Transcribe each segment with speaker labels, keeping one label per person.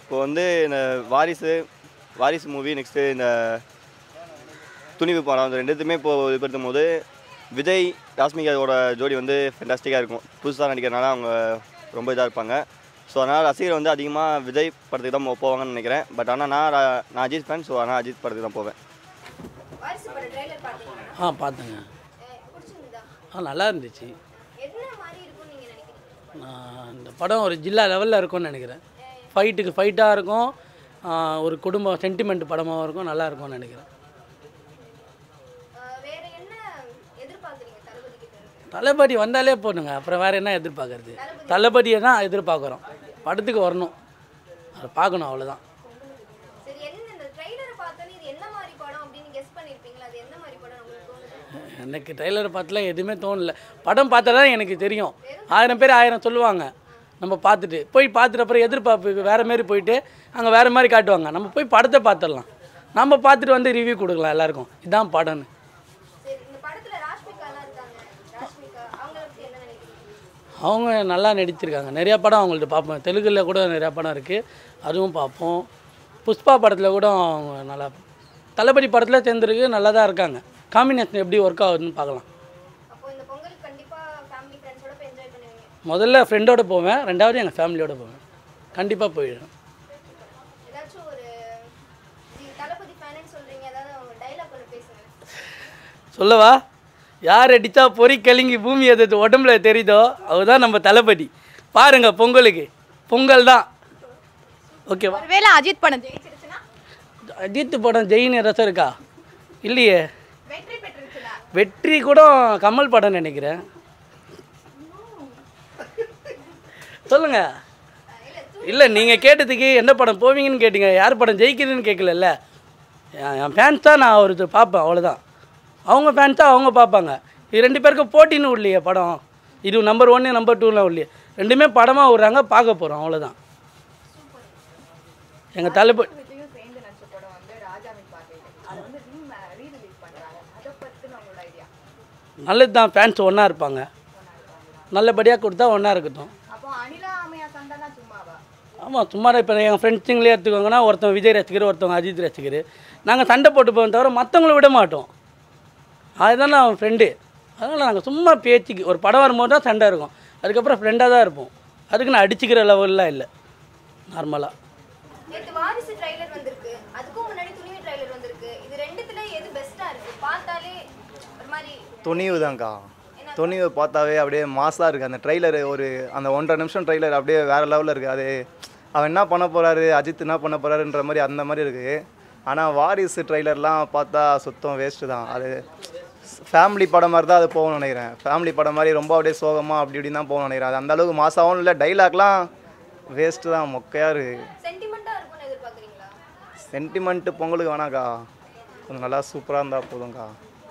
Speaker 1: இப்போ வந்து இந்த வாரிசு வாரிசு மூவி நெக்ஸ்ட்டு இந்த துணிவு படம் அந்த ரெண்டுத்துமே இப்போ இது படுத்தும் போது விஜய் ராஷ்மிகாவோட ஜோடி வந்து ஃபென்டாஸ்டிக்காக இருக்கும் புதுசாக நடிக்கிறனால அவங்க ரொம்ப இதாக இருப்பாங்க ஸோ அதனால் ரசிகர் வந்து அதிகமாக விஜய் படத்துக்கு தான் போ- போவாங்கன்னு நினைக்கிறேன் பட் ஆனால் நான் ர- நான் அஜித் ஃபேன் ஸோ ஆனால் அஜித் படத்துக்கு தான் போவேன்
Speaker 2: வாரிசு பட ட்ரைலர் பார்த்தீங்களா
Speaker 3: ஆ பார்த்தேங்க
Speaker 2: அஹ் பிடிச்சிருந்ததா
Speaker 3: ஆ நல்லா இருந்துச்சு
Speaker 2: என்ன மாதிரி இருக்கும்னு நீங்கள் நினைக்கிறீங்க
Speaker 3: நான் இந்த படம் ஒரு ஜில்லா லெவலில் இருக்கும்னு நினைக்கிறேன் ஃபைட்டுக்கு ஃபைட்டாக இருக்கும் ஆ, ஒரு குடும்ப சென்டிமெண்ட் படமாகவும் இருக்கும் நல்லா இருக்கும்னு நினைக்கிறேன்
Speaker 2: அஹ் வேற என்ன எதிர்பார்க்குறீங்க தளபதி கிட்ட இருந்து?
Speaker 3: தளபதி வந்தாலே போதுங்க அப்புறம் வேறு என்ன எதிர்பார்க்கறது தளபதியை தான் எதிர்பார்க்குறோம் படத்துக்கு வரணும் அதை பார்க்கணும் அவ்வளோதான்
Speaker 2: சரி என்ன இந்த ட்ரைலரை பார்த்தோன்னே இது என்ன மாதிரி படம் அப்படின்னு கெஸ் பண்ணியிருப்பீங்களா அது என்ன மாதிரி படம் உங்களுக்கு தோணுது
Speaker 3: எனக்கு ட்ரெய்லரை பார்த்துலாம் எதுவுமே தோணல படம் பார்த்தா தான் எனக்கு தெரியும் ஆயிரம் பேர் ஆயிரம் சொல்லுவாங்க நம்ம பார்த்துட்டு போய் பார்த்துட்டு அப்புறம் எதிர்பார்ப்பு வேறு மாரி போயிட்டு அங்கே வேறு மாதிரி காட்டுவாங்க நம்ம போய் படத்தை பார்த்துடலாம் நம்ம பார்த்துட்டு வந்து ரிவ்யூ கொடுக்கலாம் எல்லாருக்கும் இதான் படம்னு
Speaker 2: சரி இந்த படத்துல ராஷ்மிகாலாம் இருக்காங்க ராஷ்மிகா அவங்கள பத்தி என்ன நினைக்கிறீங்க
Speaker 3: அவங்க நல்லா நடிச்சிருக்காங்க நிறையா படம் அவங்கள்ட்ட பார்ப்போம் தெலுங்குல கூட நிறையா படம் இருக்குது அதுவும் பார்ப்போம் புஷ்பா படத்தில் கூட அவங்க நல்லா தளபதி படத்தில் சேர்ந்துருக்கு நல்லா தான் இருக்காங்க காம்பினேஷன் எப்படி ஒர்க் ஆகுதுன்னு பார்க்கலாம்
Speaker 2: அப்போ இந்த பொங்கலுக்கு கண்டிப்பா ஃபேமிலி ஃப்ரெண்ட்ஸோட போய் என்ஜாய் பண்ணுவீங்க
Speaker 3: முதல்ல ஃப்ரெண்டோட போவேன் ரெண்டாவது எங்கள் ஃபேமிலியோட போவேன் கண்டிப்பாக போயிடுவேன்
Speaker 2: ஏதாச்சும் ஒரு நீங்க தளபதி ஃபேனுன்னு சொல்றீங்க ஏதாவது அவங்க டைலாக் ஒன்று பேசுங்க
Speaker 3: சொல்லவா யார் அடித்தா பொறி கலிங்கி பூமி எது உடம்புல தெரியுதோ அவதான் நம்ம தளபதி பாருங்க பொங்கலுக்கு பொங்கல் தான் ஓகேவா
Speaker 2: ஒருவேளை அஜித் படம் ஜெயிச்சிருச்சுன்னா
Speaker 3: அஜித் படம் ஜெயின் ரசம் இருக்கா இல்லையே
Speaker 2: வெற்றி பெற்றுருச்சுன்னா
Speaker 3: வெற்றி கூட கமல் படம் நினைக்கிறேன் சொல்லுங்க இல்லை நீங்கள் கேட்டதுக்கு என்ன படம் போவீங்கன்னு கேட்டீங்க யார் படம் ஜெயிக்குதுன்னு கேட்கலல்ல என் என் ஃபேன்ஸ் தான் நான் ஒரு பார்ப்பேன் அவ்வளோதான் அவங்க ஃபேன்ஸ் தான் அவங்க பார்ப்பாங்க இது ரெண்டு பேருக்கும் போட்டின்னு இல்லையே படம் இது நம்பர் ஒன்று நம்பர் டூலாம் இல்லையே ரெண்டுமே படமாக விட்றாங்க பார்க்க போகிறோம் அவ்வளோதான் எங்கள் தளபதி
Speaker 4: விஜயும் சேர்ந்து நடிச்ச படம் வந்து ராஜாவின் பார்வையில் அது வந்து ரீ ரிலீஸ் பண்ணுறாங்க அதை பற்றின உங்களோட ஐடியா
Speaker 3: நல்லது தான் ஃபேன்ஸ் ஒன்றா இருப்பாங்க நல்லபடியாக கொடுத்தா ஒன்றா இருக்கட்டும்
Speaker 4: அப்போ அனிலா அம்மையா சண்டைனா சும்மாவா
Speaker 3: ஆமாம் சும்மா இப்போ எங்கள் ஃப்ரெண்ட்ஸுங்களே எடுத்துக்கோங்கன்னா ஒருத்தன் விஜய் ரசிகர் ஒருத்தவங்க அஜித் ரசிகர் நாங்கள் சண்டை போட்டு போவோம் தவிர மற்றவங்கள விட மாட்டோம் அதுதான் அவன் ஃப்ரெண்டு அதனால் நாங்கள் சும்மா பேச்சுக்கு ஒரு படம் வரும்போது தான் சண்டை இருக்கும் அதுக்கப்புறம் ஃப்ரெண்டாக தான் இருப்போம் அதுக்கு நான் அடிச்சுக்கிற லெவல்லாம் இல்லை நார்மலாக
Speaker 2: நேற்று வாரிசு ட்ரைலர் வந்திருக்கு அதுக்கும் முன்னாடி துணிவு ட்ரைலர் வந்திருக்கு இது ரெண்டுத்துல எது பெஸ்டா இருக்கு பார்த்தாலே ஒரு மாதிரி
Speaker 1: துணிவு தான்க்கா துணிவு பார்த்தாவே அப்படியே மாசாக இருக்குது அந்த ட்ரைலர் ஒரு அந்த ஒன்றரை நிமிஷம் ட்ரைலர் அப்படியே வேறு லெவலில் இருக்குது அது அவன் என்ன பண்ண போகிறாரு அஜித் என்ன பண்ண போகிறாருன்ற மாதிரி அந்த மாதிரி இருக்குது ஆனால் வாரிசு ட்ரைலர்லாம் பார்த்தா சுத்தம் வேஸ்ட்டு தான் அது ஃபேமிலி படம் மாதிரி தான் அது போகணும்னு நினைக்கிறேன் ஃபேமிலி படம் மாதிரி ரொம்ப அப்படியே சோகமாக அப்படி இப்படின்னு தான் போகணும்னு நினைக்கிறேன் அது அந்த அளவுக்கு மாசாவும் இல்லை டைலாக்லாம் வேஸ்ட்டு தான் மொக்கையாக இருக்குது
Speaker 2: சென்டிமெண்டா இருக்கும்னு எதிர்பார்க்குறீங்களா
Speaker 1: சென்டிமெண்ட்டு பொங்கலுக்கு வேணாக்கா கொஞ்சம் நல்லா சூப்பராக இருந்தால் போதும்க்கா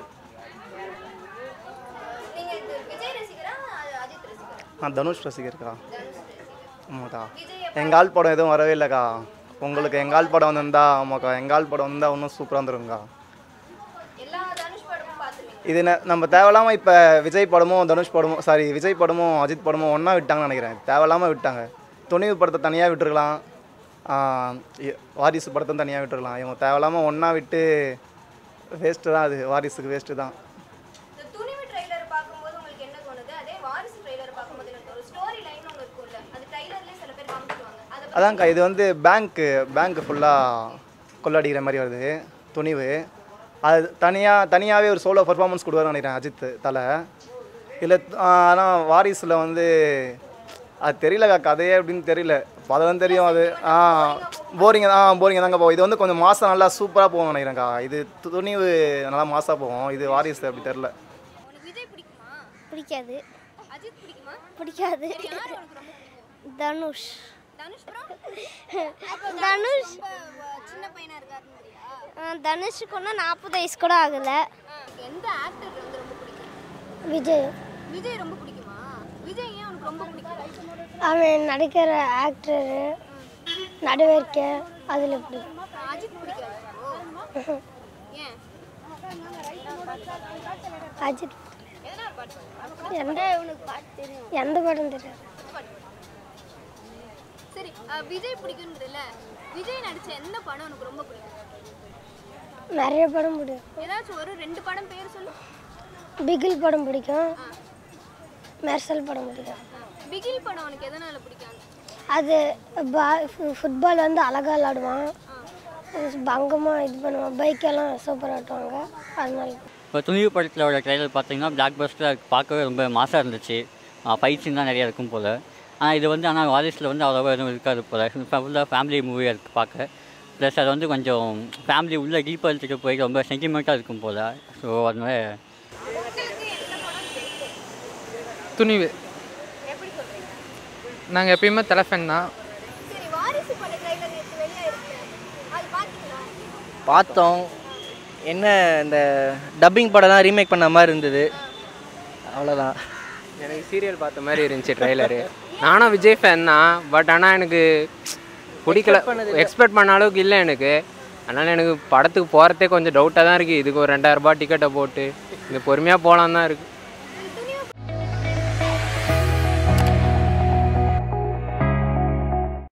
Speaker 2: நீங்க இது விஜய் ரசிகரா அ- அஜித் ரசிகரா
Speaker 1: நான் தனுஷ் ரசிகர்க்கா
Speaker 2: தனுஷ் ரசிகரா
Speaker 1: ஆமாக்கா
Speaker 2: விஜய்
Speaker 1: எங்கால் படம் எதுவும் வரவே இல்லைக்கா உங்களுக்கு எங்கால் படம் வந்திருந்தா ஆமாக்கா எங்கால் படம் வந்தால் இன்னும் சூப்பராக வந்துருங்கக்கா
Speaker 2: எல்லா தனுஷ் படமும் பார்த்துருவீங்க
Speaker 1: இது ந- நம்ம தேவையில்லாமல் இப்போ விஜய் படமும் தனுஷ் படமும் சாரி விஜய் படமும் அஜித் படமும் ஒன்றா விட்டாங்கன்னு நினைக்கிறேன் தேவையில்லாமல் விட்டாங்க துணிவு படத்தை தனியாக விட்டுருக்கலாம் ஆஹ் இ- வாரிசு படத்தை தனியாக விட்டுருக்கலாம் இவங்க தேவையில்லாமல் ஒன்றா விட்டு வேஸ்ட்டு தான் அது வாரிசுக்கு வேஸ்ட்டு தான்
Speaker 2: இந்த துணிவு ட்ரைலர் பார்க்கும்போது உங்களுக்கு என்ன தோணுது அதே வாரிசு ட்ரைலர் பார்க்கும்போது என்ன தோணும் ஸ்டோரி லைன் ஒன்று இருக்கும்ல அது ட்ரைலர்லேயே சில பேர் காமிச்சிருவாங்க அதை பத்தி
Speaker 1: அதான்க்கா இது வந்து பேங்க்கு பேங்க்கு ஃபுல்லாக கொள்ளடிக்கிற மாதிரி வருது துணிவு அது தனியாக தனியாகவே ஒரு சோலோ பர்ஃபார்மன்ஸ் கொடுவாருன்னு நினைக்கிறேன் அஜித் தலை இதில் ஆனால் வாரிசில் வந்து அது தெரியலக்கா கதையே அப்படின்னு தெரியல பதம் தெரியும் அது ஆ போரிங்க ஆ போரிங்க தாங்க போகும் இது வந்து கொஞ்சம் மாதம் நல்லா சூப்பராக போகும் நினைக்கிறேன்க்கா இது துணிவு நல்லா மாசாக போகும் இது வாரிசு அப்படி தெரில
Speaker 2: உனக்கு விஜய் பிடிக்குமா
Speaker 5: பிடிக்காது
Speaker 2: அஜித் பிடிக்குமா
Speaker 5: பிடிக்காது
Speaker 2: யார் உனக்கு ரொம்ப பிடிக்கும்
Speaker 5: தனுஷ்
Speaker 2: தனுஷ் ப்ரோ
Speaker 5: தனுஷ்
Speaker 2: ரொம்ப அஹ், சின்ன பையனா இருக்காருன்றியா
Speaker 5: ஆ, தனுஷுக்கு ஒன்றும் நாற்பது வயசு கூட ஆகலை
Speaker 2: எந்த ஆக்டர் வந்து ரொம்ப பிடிக்கும்
Speaker 5: விஜய்
Speaker 2: விஜய் ரொம்ப பிடிக்குமா விஜய் ஏன் உனக்கு ரொம்ப பிடிக்கும்
Speaker 5: அவன் நடிக்கிற ஆக்டரு நடவடிக்கை அதில் பிடிக்கும்
Speaker 2: அஜித் பிடிக்காது ஏன்
Speaker 5: அஜித் எந்த எந்த படம் தெரியாது
Speaker 2: சரி அஹ், விஜய் பிடிக்குன்றதுல விஜய் நடிச்ச எந்த படம் உனக்கு ரொம்ப பிடிக்கும்
Speaker 5: நிறைய படம் பிடிக்கும்
Speaker 2: ஏதாச்சும் ஒரு ரெண்டு படம் பேர் சொல்லு
Speaker 5: பிகில் படம் பிடிக்கும் மெர்சல் படம் பிடிக்கும்
Speaker 2: பிகில் படம் உனக்கு எதனால பிடிக்கும்
Speaker 5: அது பா ஃபுட்பால் வந்து அழகாக விளாடுவான் பங்கமாக இது பண்ணுவான் பைக்கெல்லாம் சூப்பராக ஓட்டுவாங்க அதனால
Speaker 6: இப்போ துணிவு படத்தில் ட்ரைலர் பார்த்தீங்கன்னா பிளாக் பஸ்டர் பார்க்கவே ரொம்ப மாசாக இருந்துச்சு ஃபைட் சீன் தான் நிறையா இருக்கும் போல் ஆனால் இது வந்து ஆனால் வாரிசில் வந்து அவ்வளோவா எதுவும் இருக்காது போல் ஃபுல்லாக ஃபேமிலி மூவியாக இருக்குது பார்க்க ப்ளஸ் அது வந்து கொஞ்சம் ஃபேமிலி உள்ள டீப்பாக எடுத்துகிட்டு போய் ரொம்ப சென்டிமெண்ட்டாக இருக்கும் போல் ஸோ அதனால
Speaker 7: துணிவு நாங்கள் எப்பயுமே தலை ஃபேன் தான்
Speaker 2: சரி வாரிசு பட ட்ரைலர் நேற்று வெளியாயிருக்கு அது பார்த்தீங்களா
Speaker 8: பார்த்தோம் என்ன இந்த டப்பிங் படம் தான் ரீமேக் பண்ண மாதிரி இருந்தது அவ்வளோதான்
Speaker 9: எனக்கு சீரியல் பார்த்த மாதிரி இருந்துச்சு ட்ரைலரு நானும் விஜய் ஃபேன் தான் பட் ஆனால் எனக்கு பிடிக்கல எக்ஸ்பெக்ட் பண்ண அளவுக்கு இல்லை எனக்கு அதனால் எனக்கு படத்துக்கு போகிறதே கொஞ்சம் டவுட்டாக தான் இருக்குது இதுக்கு ஒரு ரெண்டாயிரரூபா டிக்கெட்டை போட்டு இங்கே பொறுமையாக போகலான் தான் இருக்குது